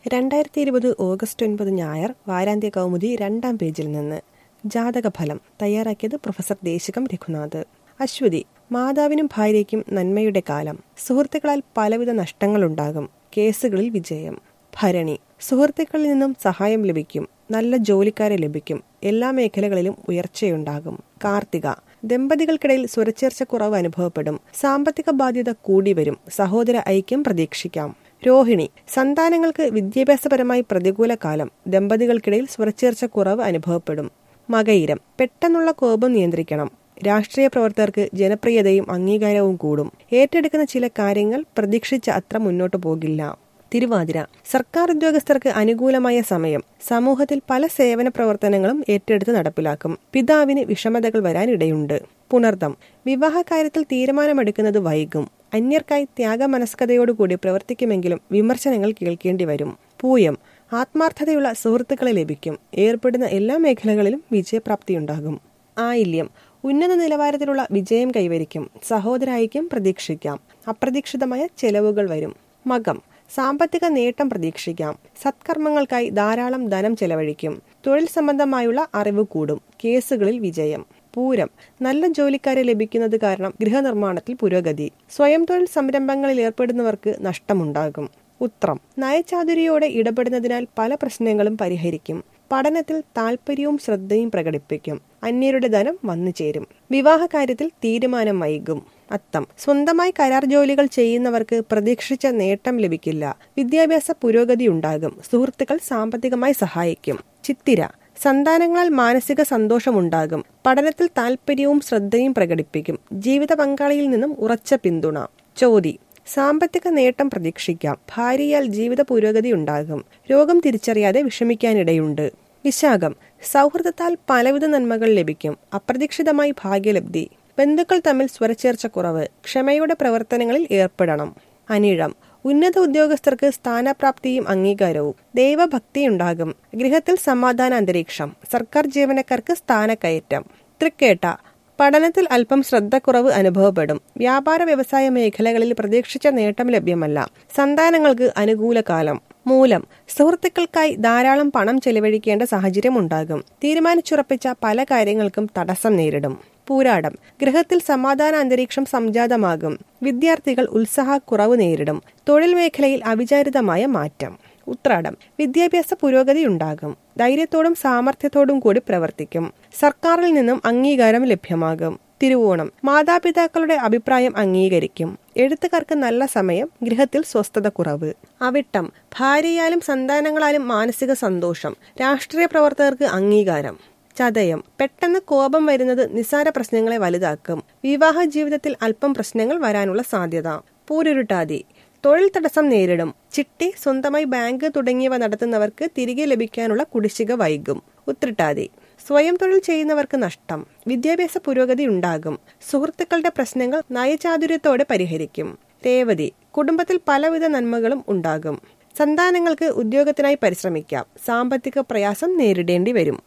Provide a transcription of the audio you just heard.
രണ്ടായിരത്തി ഇരുപത് ഓഗസ്റ്റ് ഒൻപത് ഞായർ വാരാന്ത്യ കൗമുദി രണ്ടാം പേജിൽ നിന്ന് ജാതകഫലം തയ്യാറാക്കിയത് പ്രൊഫസർ ദേശികം രഘുനാഥ് അശ്വതി മാതാവിനും ഭാര്യയ്ക്കും നന്മയുടെ കാലം സുഹൃത്തുക്കളാൽ പലവിധ നഷ്ടങ്ങളുണ്ടാകും കേസുകളിൽ വിജയം ഭരണി സുഹൃത്തുക്കളിൽ നിന്നും സഹായം ലഭിക്കും നല്ല ജോലിക്കാരെ ലഭിക്കും എല്ലാ മേഖലകളിലും ഉയർച്ചയുണ്ടാകും കാർത്തിക ദമ്പതികൾക്കിടയിൽ സ്വരച്ചേർച്ചക്കുറവ് അനുഭവപ്പെടും സാമ്പത്തിക ബാധ്യത കൂടി വരും സഹോദര ഐക്യം പ്രതീക്ഷിക്കാം രോഹിണി സന്താനങ്ങൾക്ക് വിദ്യാഭ്യാസപരമായി പ്രതികൂല കാലം ദമ്പതികൾക്കിടയിൽ സ്വരച്ചേർച്ചക്കുറവ് അനുഭവപ്പെടും മകയിരം പെട്ടെന്നുള്ള കോപം നിയന്ത്രിക്കണം രാഷ്ട്രീയ പ്രവർത്തകർക്ക് ജനപ്രിയതയും അംഗീകാരവും കൂടും ഏറ്റെടുക്കുന്ന ചില കാര്യങ്ങൾ പ്രതീക്ഷിച്ച അത്ര മുന്നോട്ടു പോകില്ല തിരുവാതിര സർക്കാർ ഉദ്യോഗസ്ഥർക്ക് അനുകൂലമായ സമയം സമൂഹത്തിൽ പല സേവന പ്രവർത്തനങ്ങളും ഏറ്റെടുത്ത് നടപ്പിലാക്കും പിതാവിന് വിഷമതകൾ വരാനിടയുണ്ട് പുണർദം വിവാഹകാര്യത്തിൽ തീരുമാനമെടുക്കുന്നത് വൈകും അന്യർക്കായി ത്യാഗമനസ്കതയോടുകൂടി പ്രവർത്തിക്കുമെങ്കിലും വിമർശനങ്ങൾ കേൾക്കേണ്ടി വരും പൂയം ആത്മാർത്ഥതയുള്ള സുഹൃത്തുക്കളെ ലഭിക്കും ഏർപ്പെടുന്ന എല്ലാ മേഖലകളിലും വിജയപ്രാപ്തിയുണ്ടാകും ആയില്യം ഉന്നത നിലവാരത്തിലുള്ള വിജയം കൈവരിക്കും സഹോദരായിക്യം പ്രതീക്ഷിക്കാം അപ്രതീക്ഷിതമായ ചെലവുകൾ വരും മകം സാമ്പത്തിക നേട്ടം പ്രതീക്ഷിക്കാം സത്കർമ്മങ്ങൾക്കായി ധാരാളം ധനം ചെലവഴിക്കും തൊഴിൽ സംബന്ധമായുള്ള അറിവ് കൂടും കേസുകളിൽ വിജയം പൂരം നല്ല ജോലിക്കാരെ ലഭിക്കുന്നത് കാരണം ഗൃഹനിർമ്മാണത്തിൽ പുരോഗതി സ്വയം തൊഴിൽ സംരംഭങ്ങളിൽ ഏർപ്പെടുന്നവർക്ക് നഷ്ടമുണ്ടാകും ഉത്രം നയചാതുരിയോടെ ഇടപെടുന്നതിനാൽ പല പ്രശ്നങ്ങളും പരിഹരിക്കും പഠനത്തിൽ താല്പര്യവും ശ്രദ്ധയും പ്രകടിപ്പിക്കും അന്യരുടെ ധനം വന്നു ചേരും വിവാഹകാര്യത്തിൽ തീരുമാനം വൈകും അത്തം സ്വന്തമായി കരാർ ജോലികൾ ചെയ്യുന്നവർക്ക് പ്രതീക്ഷിച്ച നേട്ടം ലഭിക്കില്ല വിദ്യാഭ്യാസ പുരോഗതി ഉണ്ടാകും സുഹൃത്തുക്കൾ സാമ്പത്തികമായി സഹായിക്കും ചിത്തിര സന്താനങ്ങളാൽ മാനസിക സന്തോഷമുണ്ടാകും പഠനത്തിൽ താല്പര്യവും ശ്രദ്ധയും പ്രകടിപ്പിക്കും ജീവിത പങ്കാളിയിൽ നിന്നും ഉറച്ച പിന്തുണ ചോതി സാമ്പത്തിക നേട്ടം പ്രതീക്ഷിക്കാം ഭാര്യയാൽ ജീവിത പുരോഗതി ഉണ്ടാകും രോഗം തിരിച്ചറിയാതെ വിഷമിക്കാനിടയുണ്ട് വിശാഖം സൗഹൃദത്താൽ പലവിധ നന്മകൾ ലഭിക്കും അപ്രതീക്ഷിതമായി ഭാഗ്യലബ്ധി ബന്ധുക്കൾ തമ്മിൽ സ്വരച്ചേർച്ച കുറവ് ക്ഷമയുടെ പ്രവർത്തനങ്ങളിൽ ഏർപ്പെടണം അനിഴം ഉന്നത ഉദ്യോഗസ്ഥർക്ക് സ്ഥാനപ്രാപ്തിയും അംഗീകാരവും ദൈവഭക്തിയുണ്ടാകും ഗൃഹത്തിൽ സമാധാന അന്തരീക്ഷം സർക്കാർ ജീവനക്കാർക്ക് സ്ഥാനക്കയറ്റം തൃക്കേട്ട പഠനത്തിൽ അല്പം ശ്രദ്ധക്കുറവ് അനുഭവപ്പെടും വ്യാപാര വ്യവസായ മേഖലകളിൽ പ്രതീക്ഷിച്ച നേട്ടം ലഭ്യമല്ല സന്താനങ്ങൾക്ക് അനുകൂല കാലം മൂലം സുഹൃത്തുക്കൾക്കായി ധാരാളം പണം ചെലവഴിക്കേണ്ട സാഹചര്യം ഉണ്ടാകും തീരുമാനിച്ചുറപ്പിച്ച പല കാര്യങ്ങൾക്കും തടസ്സം നേരിടും പൂരാടം ഗൃഹത്തിൽ സമാധാന അന്തരീക്ഷം സംജാതമാകും വിദ്യാർത്ഥികൾ ഉത്സാഹക്കുറവ് നേരിടും തൊഴിൽ മേഖലയിൽ അവിചാരിതമായ മാറ്റം ഉത്രാടം വിദ്യാഭ്യാസ പുരോഗതി ഉണ്ടാകും ധൈര്യത്തോടും സാമർഥ്യത്തോടും കൂടി പ്രവർത്തിക്കും സർക്കാരിൽ നിന്നും അംഗീകാരം ലഭ്യമാകും തിരുവോണം മാതാപിതാക്കളുടെ അഭിപ്രായം അംഗീകരിക്കും എഴുത്തുകാർക്ക് നല്ല സമയം ഗൃഹത്തിൽ സ്വസ്ഥത കുറവ് അവിട്ടം ഭാര്യയാലും സന്താനങ്ങളാലും മാനസിക സന്തോഷം രാഷ്ട്രീയ പ്രവർത്തകർക്ക് അംഗീകാരം ചതയം പെട്ടെന്ന് കോപം വരുന്നത് നിസ്സാര പ്രശ്നങ്ങളെ വലുതാക്കും വിവാഹ ജീവിതത്തിൽ അല്പം പ്രശ്നങ്ങൾ വരാനുള്ള സാധ്യത പൂരുരുട്ടാതി തൊഴിൽ തടസ്സം നേരിടും ചിട്ടി സ്വന്തമായി ബാങ്ക് തുടങ്ങിയവ നടത്തുന്നവർക്ക് തിരികെ ലഭിക്കാനുള്ള കുടിശ്ശിക വൈകും ഉത്രിട്ടാതി സ്വയം തൊഴിൽ ചെയ്യുന്നവർക്ക് നഷ്ടം വിദ്യാഭ്യാസ പുരോഗതി ഉണ്ടാകും സുഹൃത്തുക്കളുടെ പ്രശ്നങ്ങൾ നയചാതുര്യത്തോടെ പരിഹരിക്കും രേവതി കുടുംബത്തിൽ പലവിധ നന്മകളും ഉണ്ടാകും സന്താനങ്ങൾക്ക് ഉദ്യോഗത്തിനായി പരിശ്രമിക്കാം സാമ്പത്തിക പ്രയാസം നേരിടേണ്ടി വരും